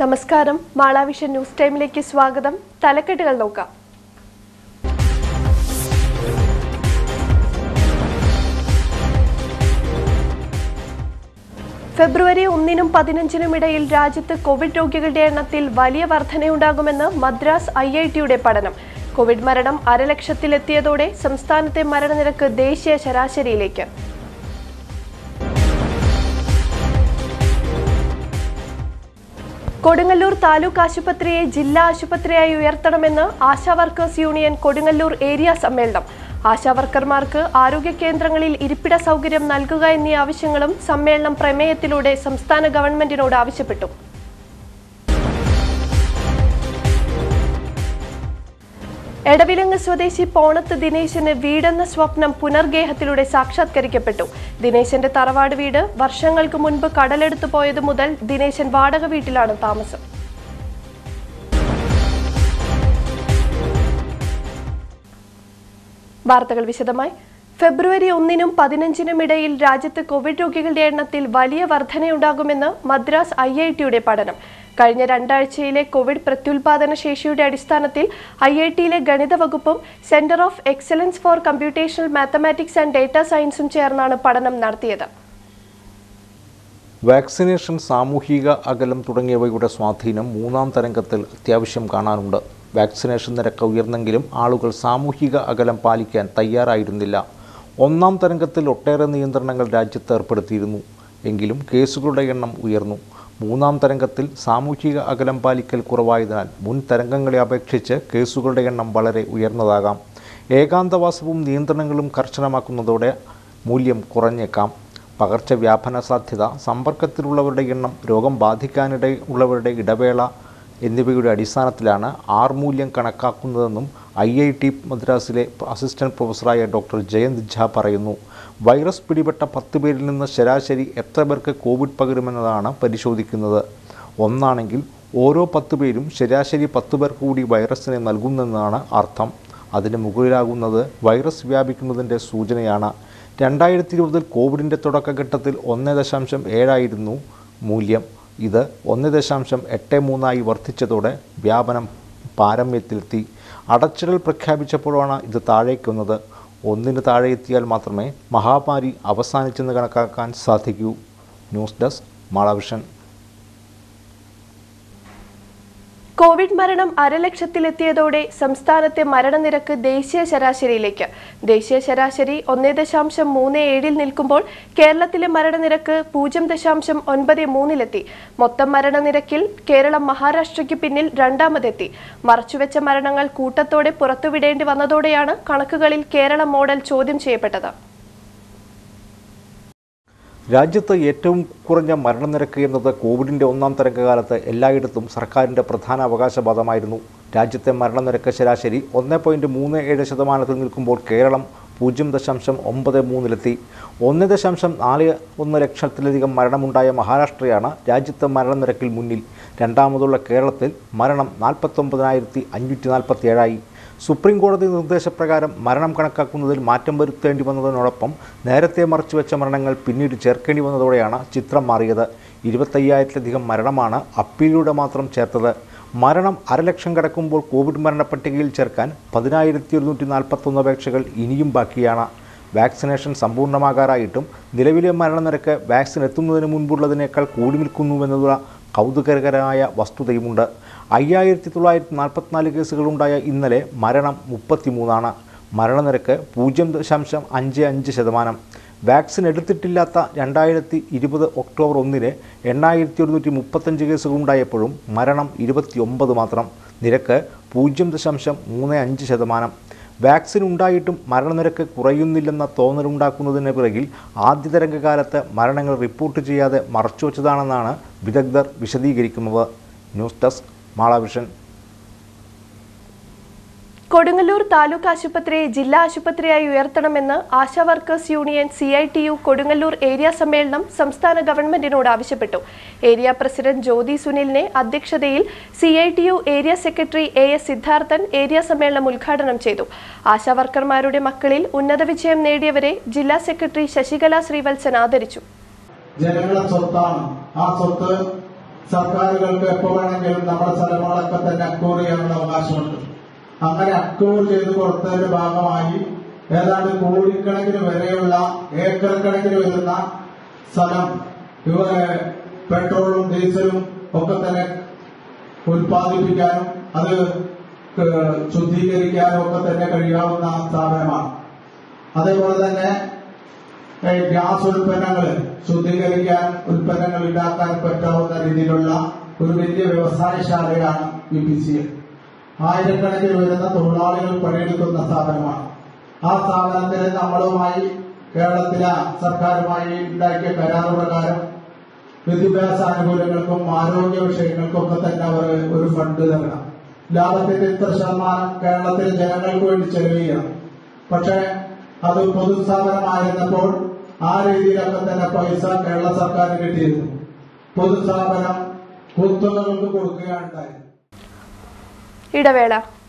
നമസ്കാരം മാളാവിഷൻ ന്യൂസ് ടൈമിലേക്ക് സ്വാഗതം തലക്കെട്ടുകൾ നോക്കാം ഫെബ്രുവരി ഒന്നിനും പതിനഞ്ചിനും ഇടയിൽ രാജ്യത്ത് കോവിഡ് രോഗികളുടെ എണ്ണത്തിൽ വലിയ വർധനയുണ്ടാകുമെന്ന് മദ്രാസ് ഐ ഐ ടിയുടെ പഠനം കോവിഡ് മരണം അരലക്ഷത്തിലെത്തിയതോടെ സംസ്ഥാനത്തെ മരണനിരക്ക് ദേശീയ ശരാശരിയിലേക്ക് കൊടുങ്ങല്ലൂർ താലൂക്ക് ആശുപത്രിയെ ജില്ലാ ആശുപത്രിയായി ഉയർത്തണമെന്ന് Asha workers union Kodungallur area സമ്മേളനം ആശാ വർക്കർമാർക്ക് ആരോഗ്യ കേന്ദ്രങ്ങളിൽ ഇരിപ്പിട സൗകര്യം നൽകുക എന്നീ ആവശ്യങ്ങളും സമ്മേളനം പ്രമേയത്തിലൂടെ സംസ്ഥാന ഗവൺമെന്റിനോട് ആവശ്യപ്പെട്ടു എടവിലങ്ങ് സ്വദേശി പോണത്ത് ദിനേശന് വീടെന്ന സ്വപ്നം പുനർഗേഹത്തിലൂടെ സാക്ഷാത്കരിക്കപ്പെട്ടു ദിനേശന്റെ തറവാട് വീട് വർഷങ്ങൾക്ക് മുൻപ് കടലെടുത്തു പോയത് മുതൽ ദിനേശൻ വാടക വീട്ടിലാണ് താമസം വാർത്തകൾ വിശദമായി ഫെബ്രുവരി ഒന്നിനും പതിനഞ്ചിനും ഇടയിൽ രാജ്യത്ത് കോവിഡ് രോഗികളുടെ എണ്ണത്തിൽ വലിയ വർധനയുണ്ടാകുമെന്ന് മദ്രാസ് ഐ ഐ ടിയുടെ പഠനം കഴിഞ്ഞ രണ്ടാഴ്ചയിലെ കോവിഡ് പ്രത്യുൽപാദന ശേഷിയുടെ അടിസ്ഥാനത്തിൽ ഐ ഐ ടിയിലെ ഗണിത വകുപ്പും centre of excellence for computational mathematics and data സയൻസും ചേർന്നാണ് പഠനം നടത്തിയത് വാക്സിനേഷൻ സാമൂഹിക അകലം തുടങ്ങിയവയുടെ സ്വാധീനം മൂന്നാം തരംഗത്തിൽ അത്യാവശ്യം കാണാനുണ്ട് വാക്സിനേഷൻ നിരക്ക് ഉയർന്നെങ്കിലും ആളുകൾ സാമൂഹിക അകലം പാലിക്കാൻ തയ്യാറായിരുന്നില്ല ഒന്നാം തരംഗത്തിൽ ഒട്ടേറെ നിയന്ത്രണങ്ങൾ രാജ്യത്ത് ഏർപ്പെടുത്തിയിരുന്നു എങ്കിലും കേസുകളുടെ എണ്ണം ഉയർന്നു മൂന്നാം തരംഗത്തിൽ സാമൂഹിക അകലം പാലിക്കൽ കുറവായതിനാൽ മുൻ തരംഗങ്ങളെ അപേക്ഷിച്ച് കേസുകളുടെ എണ്ണം വളരെ ഉയർന്നതാകാം ഏകാന്തവാസവും നിയന്ത്രണങ്ങളും കർശനമാക്കുന്നതോടെ മൂല്യം കുറഞ്ഞേക്കാം പകർച്ചവ്യാപന സാധ്യത സമ്പർക്കത്തിലുള്ളവരുടെ എണ്ണം രോഗം ബാധിക്കാനിട ഉള്ളവരുടെ ഇടവേള എന്നിവയുടെ അടിസ്ഥാനത്തിലാണ് ആർ മൂല്യം കണക്കാക്കുന്നതെന്നും ഐ ഐ ടി മദ്രാസിലെ അസിസ്റ്റന്റ് പ്രൊഫസറായ ഡോക്ടർ ജയന്ത് ഝാ പറയുന്നു വൈറസ് പിടിപെട്ട പത്ത് പേരിൽ നിന്ന് ശരാശരി എത്ര പേർക്ക് കോവിഡ് പകരുമെന്നതാണ് പരിശോധിക്കുന്നത് ഒന്നാണെങ്കിൽ ഓരോ പത്ത് പേരും ശരാശരി പത്ത് പേർക്ക് കൂടി വൈറസിനെ നൽകുന്നെന്നാണ് അർത്ഥം അതിന് മുകളിലാകുന്നത് വൈറസ് വ്യാപിക്കുന്നതിൻ്റെ സൂചനയാണ് രണ്ടായിരത്തി ഇരുപതിൽ കോവിഡിൻ്റെ തുടക്കഘട്ടത്തിൽ ഒന്ന് ദശാംശം ഏഴായിരുന്നു മൂല്യം ഇത് ഒന്ന് ദശാംശം എട്ട് മൂന്നായി വർദ്ധിച്ചതോടെ വ്യാപനം പാരമ്യത്തിലെത്തി അടച്ചിടൽ പ്രഖ്യാപിച്ചപ്പോഴാണ് ഇത് താഴേക്ക് ഒന്നിന് താഴെ എത്തിയാൽ മാത്രമേ മഹാമാരി അവസാനിച്ചെന്ന് കണക്കാക്കാൻ സാധിക്കൂ ന്യൂസ് ഡെസ്ക് മാളവിഷൻ കോവിഡ് മരണം അരലക്ഷത്തിലെത്തിയതോടെ സംസ്ഥാനത്തെ മരണനിരക്ക് ദേശീയ ശരാശരിയിലേക്ക് ദേശീയ ശരാശരി ഒന്നേ ദശാംശം മൂന്ന് ഏഴിൽ നിൽക്കുമ്പോൾ കേരളത്തിലെ മരണനിരക്ക് പൂജ്യം ദശാംശം ഒൻപത് മൂന്നിലെത്തി മൊത്തം മരണനിരക്കിൽ കേരളം മഹാരാഷ്ട്രയ്ക്ക് പിന്നിൽ രണ്ടാമതെത്തി മറച്ചുവെച്ച മരണങ്ങൾ കൂട്ടത്തോടെ പുറത്തുവിടേണ്ടി വന്നതോടെയാണ് കണക്കുകളിൽ കേരളം മോഡൽ ചോദ്യം ചെയ്യപ്പെട്ടത് രാജ്യത്ത് ഏറ്റവും കുറഞ്ഞ മരണനിരക്ക് എന്നത് കോവിഡിൻ്റെ ഒന്നാം തരംഗകാലത്ത് എല്ലായിടത്തും സർക്കാരിൻ്റെ പ്രധാന അവകാശവാദമായിരുന്നു രാജ്യത്തെ മരണനിരക്ക് ശരാശരി ഒന്ന് പോയിൻറ്റ് മൂന്ന് ഏഴ് ശതമാനത്തിൽ നിൽക്കുമ്പോൾ കേരളം പൂജ്യം ദശാംശം ഒമ്പത് മൂന്നിലെത്തി ഒന്ന് ദശാംശം നാല് ഒന്ന് ലക്ഷത്തിലധികം മരണമുണ്ടായ മഹാരാഷ്ട്രയാണ് രാജ്യത്തെ മരണനിരക്കിൽ മുന്നിൽ രണ്ടാമതുള്ള കേരളത്തിൽ മരണം നാൽപ്പത്തൊമ്പതിനായിരത്തി അഞ്ഞൂറ്റി നാൽപ്പത്തി ഏഴായി സുപ്രീം കോടതി നിർദ്ദേശപ്രകാരം മരണം കണക്കാക്കുന്നതിൽ മാറ്റം വരുത്തേണ്ടി വന്നതിനോടൊപ്പം നേരത്തെ മറച്ചുവെച്ച മരണങ്ങൾ പിന്നീട് ചേർക്കേണ്ടി വന്നതോടെയാണ് ചിത്രം മാറിയത് ഇരുപത്തയ്യായിരത്തിലധികം മരണമാണ് അപ്പീലിലൂടെ മാത്രം ചേർത്തത് മരണം അരലക്ഷം കടക്കുമ്പോൾ കോവിഡ് മരണപ്പട്ടികയിൽ ചേർക്കാൻ പതിനായിരത്തി ഒരുന്നൂറ്റി നാൽപ്പത്തൊന്ന് അപേക്ഷകൾ ഇനിയും ബാക്കിയാണ് വാക്സിനേഷൻ സമ്പൂർണ്ണമാകാറായിട്ടും നിലവിലെ മരണനിരക്ക് വാക്സിൻ എത്തുന്നതിന് മുൻപുള്ളതിനേക്കാൾ കൂടി നിൽക്കുന്നുവെന്നുള്ള കൗതുകകരമായ വസ്തുതയുമുണ്ട് അയ്യായിരത്തി തൊള്ളായിരത്തി നാൽപ്പത്തിനാല് കേസുകളുണ്ടായ ഇന്നലെ മരണം മുപ്പത്തിമൂന്നാണ് മരണനിരക്ക് പൂജ്യം ദശാംശം അഞ്ച് അഞ്ച് ശതമാനം വാക്സിൻ എടുത്തിട്ടില്ലാത്ത രണ്ടായിരത്തി ഇരുപത് ഒക്ടോബർ ഒന്നിന് എണ്ണായിരത്തി ഒരുന്നൂറ്റി മുപ്പത്തഞ്ച് കേസുകളുണ്ടായപ്പോഴും മരണം ഇരുപത്തിയൊമ്പത് മാത്രം നിരക്ക് പൂജ്യം ദശാംശം മൂന്ന് അഞ്ച് ശതമാനം വാക്സിൻ ഉണ്ടായിട്ടും മരണനിരക്ക് കുറയുന്നില്ലെന്ന തോന്നലുണ്ടാക്കുന്നതിന് പിറകിൽ ആദ്യ തരംഗകാലത്ത് മരണങ്ങൾ റിപ്പോർട്ട് ചെയ്യാതെ മറച്ചുവെച്ചതാണെന്നാണ് വിദഗ്ധർ വിശദീകരിക്കുന്നത് ന്യൂസ് ഡെസ്ക് മാളവിഷൻ കൊടുങ്ങല്ലൂർ താലൂക്ക് ആശുപത്രിയെ ജില്ലാ ആശുപത്രിയായി ഉയർത്തണമെന്ന് Asha workers union C I T U Kodungallur area സമ്മേളനം സംസ്ഥാന ഗവൺമെന്റിനോട് ആവശ്യപ്പെട്ടു ഏരിയ പ്രസിഡന്റ് ജ്യോതി സുനിലിനെ അധ്യക്ഷതയിൽ C I T U area secretary A S Siddharthan area സമ്മേളനം ഉദ്ഘാടനം ചെയ്തു ആശാ വർക്കർമാരുടെ മക്കളിൽ ഉന്നത വിജയം നേടിയവരെ ജില്ലാ സെക്രട്ടറി ശശികല ശ്രീവത്സൻ ആദരിച്ചു ജനങ്ങളുടെ സ്വത്താണ് ആ സ്വത്ത് സർക്കാരുകൾക്ക് എപ്പോ വേണമെങ്കിലും നമ്മുടെ സ്ഥലങ്ങളൊക്കെ തന്നെ അക്കൂർ ചെയ്യാനുള്ള അവകാശമുണ്ട് അങ്ങനെ അക്കൂർ ചെയ്ത് കൊടുത്തതിന്റെ ഭാഗമായി ഏതാണ്ട് കോടിക്കണക്കിന് വരെയുള്ള ഏക്കർ കണക്കിന് വരുന്ന സ്ഥലം ഇവരെ പെട്രോളും ഡീസലും ഒക്കെ തന്നെ ഉൽപ്പാദിപ്പിക്കാനും അത് ഏഹ് ശുദ്ധീകരിക്കാനും ഒക്കെ തന്നെ കഴിയാവുന്ന സ്ഥാപനമാണ് അതേപോലെ തന്നെ ഏഹ് ഗ്യാസ് ഉൽപ്പന്നങ്ങൾ ശുദ്ധീകരിക്കാൻ ഉൽപ്പന്നങ്ങൾ ഉണ്ടാക്കാൻ പറ്റാവുന്ന രീതിയിലുള്ള ഒരു വലിയ വ്യവസായശാലയാണ് ബി പി സി എൽ ആയിരക്കണക്കിന് വരുന്ന തൊഴിലാളികൾ പണിയെടുക്കുന്ന സ്ഥാപനമാണ് ആ സ്ഥാപനത്തിൽ നമ്മളുമായി കേരളത്തിലെ സർക്കാരുമായി ഉണ്ടാക്കിയ കരാർ പ്രകാരം വിദ്യാഭ്യാസ ആനുകൂല്യങ്ങൾക്കും ആരോഗ്യ വിഷയങ്ങൾക്കും ഒക്കെ തന്നെ അവർ ഒരു ഫണ്ട് തരണം ലാഭത്തിന്റെ ഇത്ര ശതമാനം കേരളത്തിലെ ജനങ്ങൾക്ക് വേണ്ടി ചെലവ് ചെയ്യണം പക്ഷെ അത് പൊതുസ്ഥാപനമായിരുന്നപ്പോൾ ആ രീതിയിലൊക്കെ തന്നെ പൈസ കേരള സർക്കാരിന് കിട്ടിയിരുന്നു പൊതുസ്ഥാപനം കുത്തുകൾക്ക് കൊടുക്കുകയാണ് ഉണ്ടായത് ഇടവേള